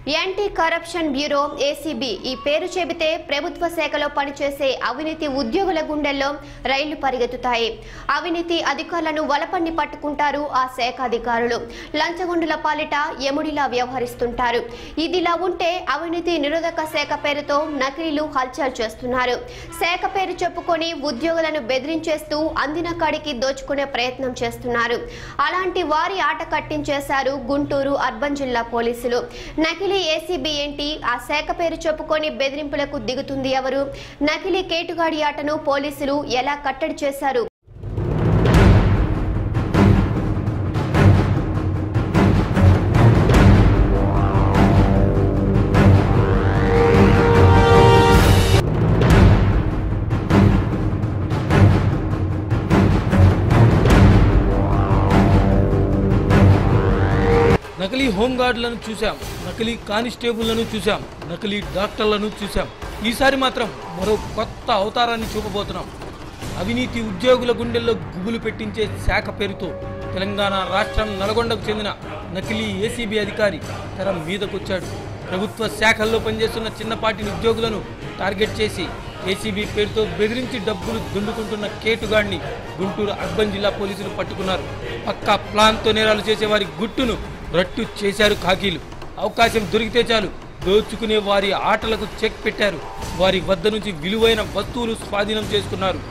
anti corruption bureau ACB ఈ పేరు చెబితే ప్రభుత్వ శాఖలో పనిచేసే అవినీతి ఉద్యోగుల గుండెల్లో రైళ్లు పరిగెత్తుతాయి అవినీతి అధికారులను వలపన్ని పట్టుకుంటారు ఆ శాఖ అధికారులు లంచగొండుల పాలిట ఎముడిలా వ్యవహరిస్తుంటారు ఇదిలా ఉంటే అవినీతి నిరోధక శాఖ పేరుతో నకిలీలు హల్చల్ చేస్తున్నారు శాఖ పేరు చెప్పుకొని ఉద్యోగులను బెదిరించేస్తూ అందిన కాడికి దోచుకునే ప్రయత్నం చేస్తున్నారు అలాంటి వారి ఆట కట్టించేశారు గుంటూరు అర్బన్ జిల్లా పోలీసులు నకిలీ ఏసీబీ ఏంటి ఆ శాఖ పేరు చెప్పుకొని బెదిరింపులకు దిగుతుంది ఎవరు నకిలీ కేటుగాడి ఆటను పోలీసులు ఎలా కట్టడి చేశారు నకిలీ హోంగార్డులను చూశాం నకిలీ కానిస్టేబుల్లను చూశాం నకిలీ డాక్టర్లను చూశాం ఈసారి మాత్రం మరో కొత్త అవతారాన్ని చూపబోతున్నాం అవినీతి ఉద్యోగుల గుండెల్లో గుబులు పెట్టించే శాఖ పేరుతో తెలంగాణ రాష్ట్రం నల్గొండకు చెందిన నకిలీ ఏసీబీ అధికారి తెర మీదకొచ్చాడు ప్రభుత్వ శాఖల్లో పనిచేస్తున్న చిన్నపాటి ఉద్యోగులను టార్గెట్ చేసి ఏసీబీ పేరుతో బెదిరించి డబ్బులు దుండుకుంటున్న కేటుగాడిని గుంటూరు అర్బన్ జిల్లా పోలీసులు పట్టుకున్నారు పక్కా ప్లాన్తో నేరాలు చేసే వారి గుట్టును రట్టు చేశారు ఖాకీలు అవకాశం దొరికితే చాలు దోచుకునే వారి ఆటలకు చెక్ పెట్టారు వారి వద్ద నుంచి విలువైన వస్తువులు స్వాధీనం చేసుకున్నారు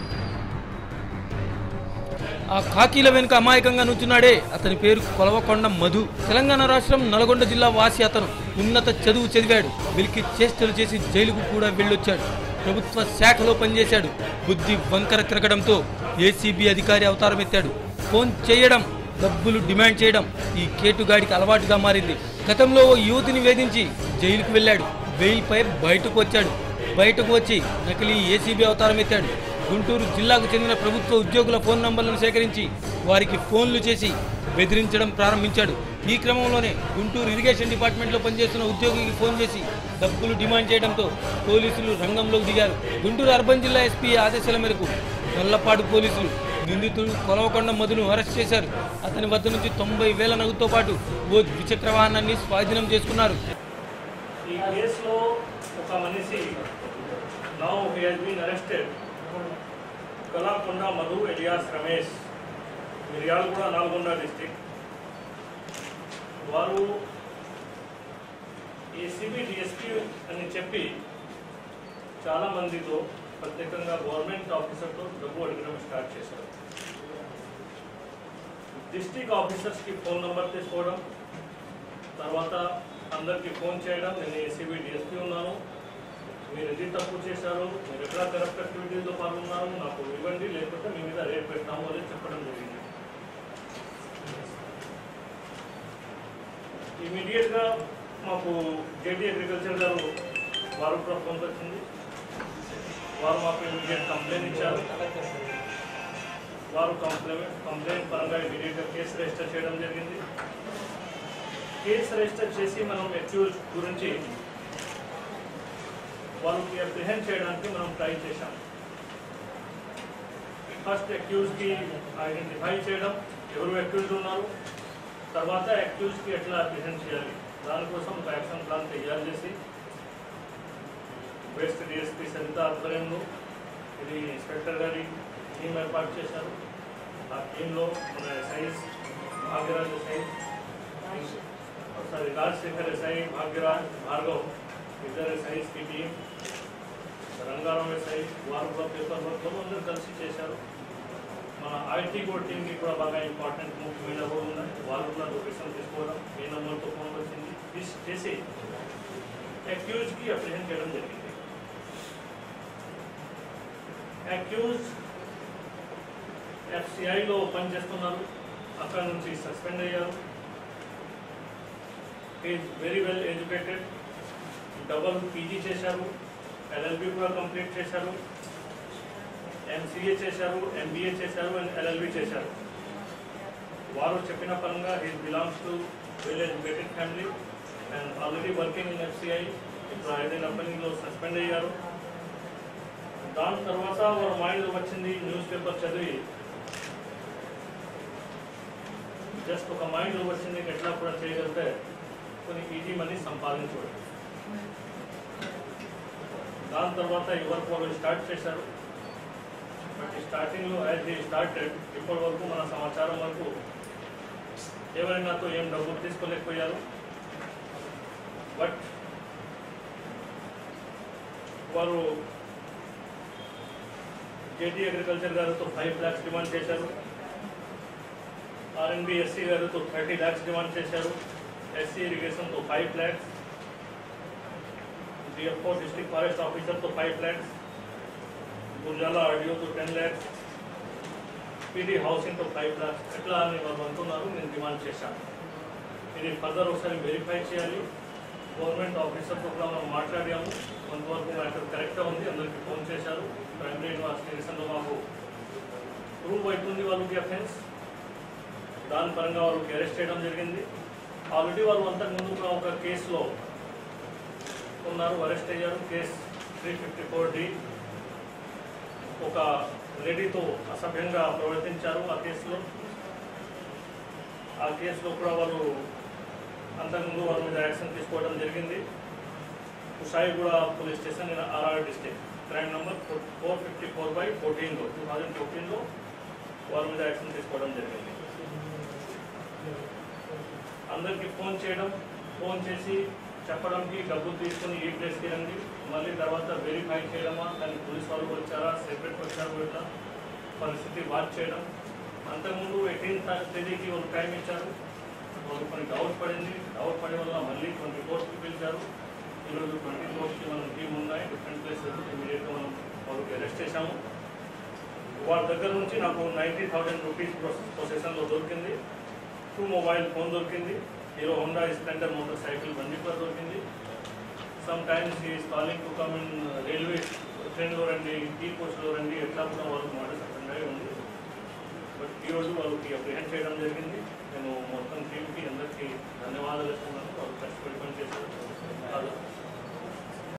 ఆ ఖాకీల వెనుక అమాయకంగా నుంచున్నాడే అతని పేరు కొలవకొండ మధు తెలంగాణ రాష్ట్రం నల్గొండ జిల్లా వాసి అతను ఉన్నత చదువు చదివాడు వెలికి చేష్టలు చేసి జైలుకు కూడా వెళ్ళొచ్చాడు ప్రభుత్వ శాఖలో పనిచేశాడు బుద్ధి వంకర తిరగడంతో ఏసీబీ అధికారి అవతారం ఎత్తాడు ఫోన్ చేయడం డబ్బులు డిమాండ్ చేయడం ఈ కేటుగాడికి అలవాటుగా మారింది గతంలో ఓ యువతిని వేధించి జైలుకు వెళ్ళాడు బెయిల్పై బయటకు వచ్చాడు బయటకు వచ్చి నకిలీ ఏసీబీ అవతారం ఎత్తాడు గుంటూరు జిల్లాకు చెందిన ప్రభుత్వ ఉద్యోగుల ఫోన్ నంబర్లను సేకరించి వారికి ఫోన్లు చేసి బెదిరించడం ప్రారంభించాడు ఈ క్రమంలోనే గుంటూరు ఇరిగేషన్ డిపార్ట్మెంట్లో పనిచేస్తున్న ఉద్యోగికి ఫోన్ చేసి డబ్బులు డిమాండ్ చేయడంతో పోలీసులు రంగంలోకి దిగారు గుంటూరు అర్బన్ జిల్లా ఎస్పీ ఆదేశాల మేరకు నల్లపాడు పోలీసులు నిందితుడు కొలవకొండ మధును అరెస్ట్ చేశారు అతని వద్ద నుంచి తొంభై వేల నగదుతో పాటు ఓ ద్విచక్ర వాహనాన్ని స్వాధీనం చేసుకున్నారు ఈ కేసులో ఒక మనిషి now he has been arrested Kalakonda Madhu alias Ramesh Miryalaguda Nalgonda district వారు ఏసీబీ డిఎస్పీ అని చెప్పి చాలా మందితో ప్రత్యేకంగా గవర్నమెంట్ ఆఫీసర్తో డబ్బు అడగడం స్టార్ట్ చేశారు డిస్టిక్ ఆఫీసర్స్కి ఫోన్ నెంబర్ తీసుకోవడం తర్వాత అందరికీ ఫోన్ చేయడం నేను ఏసీబీ డిఎస్పీ ఉన్నాను మీరు ఇది తప్పు చేశారు మీరు ఎక్కడ కరప్ట్ యాక్టివిటీస్లో పాల్గొన్నారు నాకు ఇవ్వండి లేకపోతే మీ మీద రేట్ పెడతాము అని చెప్పడం జరిగింది ఇమీడియట్గా మాకు జేడీ అగ్రికల్చర్ గారు వారు కూడా ఫోన్ వచ్చింది వారు మాకు ఇమీడియట్ కంప్లైంట్ ఇచ్చారు వారు కంప్లైంట్ కంప్లైంట్ పరంగా ఇమీడియట్గా కేసు రిజిస్టర్ చేయడం జరిగింది కేసు రిజిస్టర్ చేసి మనం అక్యూజ్ గురించి వాళ్ళకి అప్రిహెండ్ చేయడానికి మనం ట్రై చేశాం ఫస్ట్ అక్యూజ్కి ఐడెంటిఫై చేయడం ఎవరు అక్యూజ్డ్ ఉన్నారు తర్వాత అక్యూజ్కి ఎట్లా అప్రిహెండ్ చేయాలి దానికోసం ఒక యాక్షన్ ప్లాన్ తయారు చేసి వెస్ట్ డిఎస్పీ సరిత ఆధ్వర్యంలో ఇది ఇన్స్పెక్టర్ గారి టీం ఏర్పాటు చేశారు ఆ టీంలో మన SIs Bhagyaraj SI sorry Rajasekhar SI Bhagyaraj Bhargav ఇద్దరు ఎస్ఐస్ కి టీం రంగారావు ఎస్ఐ వారు కూడా పేపర్ వర్క్లో అందరూ కలిసి చేశారు మన ఐటీ కోడ్ టీంకి కూడా బాగా ఇంపార్టెంట్ ముఖ్యమైన రోల్ ఉన్నాయి వాళ్ళు కూడా లొకేషన్ తీసుకోవడం ఏ నెంబర్తో ఫోన్ వచ్చింది తీసి చేసి అక్యూజ్కి అప్రిహెండ్ చేయడం జరిగింది అక్యూజ్ ఎఫ్సిఐలో పనిచేస్తున్నారు అక్కడ నుంచి సస్పెండ్ అయ్యారు is very well educated double PG చేశారు ఎల్ఎల్బి కూడా కంప్లీట్ చేశారు ఎంసీఏ చేశారు ఎంబీఏ చేశారు అండ్ ఎల్ఎల్బి చేశారు వారు చెప్పిన పరంగా he belongs to well educated family and already working in FCI ఇప్పుడు ఐదు కంపెనీలో సస్పెండ్ అయ్యారు దాని తర్వాత వారు మైండ్ వచ్చింది న్యూస్ పేపర్ చదివి జస్ట్ ఒక మైండ్ వచ్చింది ఎట్లా కూడా చేయగలిగితే కొన్ని ఈజీ మనీ సంపాదించవచ్చు దాని తర్వాత ఎవరికి వాళ్ళు స్టార్ట్ చేశారు బట్ ఈ స్టార్టింగ్లో యాజ్ ఈ స్టార్టెడ్ ఇప్పటి వరకు మన సమాచారం వరకు ఎవరైనా నాతో ఏం డబ్బులు తీసుకోలేకపోయారు బట్ వారు జేటీ అగ్రికల్చర్ గారితో ఫైవ్ ల్యాక్స్ డిమాండ్ చేశారు ఆర్ఎన్బి ఎస్సీ గారితో థర్టీ ల్యాక్స్ డిమాండ్ చేశారు ఎస్సీ ఇరిగేషన్తో five lakhs DFO district forest ఆఫీసర్తో ఫైవ్ ల్యాక్స్ గుర్జాల ఆర్డీఓతో టెన్ ల్యాక్స్ పీడీ హౌసింగ్తో ఫైవ్ ల్యాక్స్ ఎట్లా అని వాళ్ళు అంటున్నారు నేను డిమాండ్ చేశాను ఇది ఫర్దర్ ఒకసారి వెరిఫై చేయాలి గవర్నమెంట్ ఆఫీసర్తో కూడా మనం మాట్లాడాము కొంతవరకు మ్యాటర్ కరెక్ట్గా ఉంది అందరికీ ఫోన్ చేశారు ప్రైమరీ యూనివర్సిటీ రీసెంట్లో మాకు ప్రూవ్ అవుతుంది వాళ్ళకి అఫెన్స్ దాని పరంగా వాళ్ళకి అరెస్ట్ చేయడం జరిగింది ఆల్రెడీ వాళ్ళు అంతకు ముందు కూడా ఒక కేసులో ఉన్నారు అరెస్ట్ అయ్యారు case three fifty four D ఒక లేడీతో అసభ్యంగా ప్రవర్తించారు ఆ కేసులో ఆ కేసులో కూడా వాళ్ళు అంతకుముందు వాళ్ళ మీద యాక్షన్ తీసుకోవడం జరిగింది Kushaiguda police station in RR district crime number four fifty four by ఫోర్టీన్లో టూ థౌజండ్ ఫోర్టీన్లో వాళ్ళ మీద యాక్షన్ తీసుకోవడం జరిగింది అందరికీ ఫోన్ చేయడం ఫోన్ చేసి చెప్పడానికి డబ్బులు తీసుకుని ఈ ప్లేస్కి రండి మళ్ళీ తర్వాత వెరిఫై చేయడమా దాన్ని పోలీస్ వాళ్ళు వచ్చారా సెపరేట్ వచ్చారు ఇట్లా పరిస్థితి వాచ్ చేయడం అంతకుముందు ఎయిటీన్త్ తేదీకి వాళ్ళు టైం ఇచ్చారు వాళ్ళు కొన్ని డౌట్ పడింది డౌట్ పడే వల్ల మళ్ళీ ట్వంటీ ఫోర్త్కి పిలిచారు ఈరోజు ట్వంటీ ఫోర్త్కి మనం టీం ఉన్నాయి డిఫరెంట్ ప్లేసెస్ ఇమీడియట్గా మనం వాళ్ళకి అరెస్ట్ చేశాము వాళ్ళ దగ్గర నుంచి నాకు నైంటీ థౌజండ్ రూపీస్ ప్రొసెషన్లో దొరికింది టూ మొబైల్ ఫోన్ దొరికింది Hero Honda Splendor motorcycle బండి కూడా దొరికింది sometimes is calling to come in railway ట్రైన్లో రండి టీ పోస్ట్లో రండి ఎట్లా కూడా వాళ్ళకి మాట చెప్పండి ఉంది బట్ ఈరోజు వాళ్ళకి అప్రిహెండ్ చేయడం జరిగింది నేను మొత్తం టీంకి అందరికీ ధన్యవాదాలు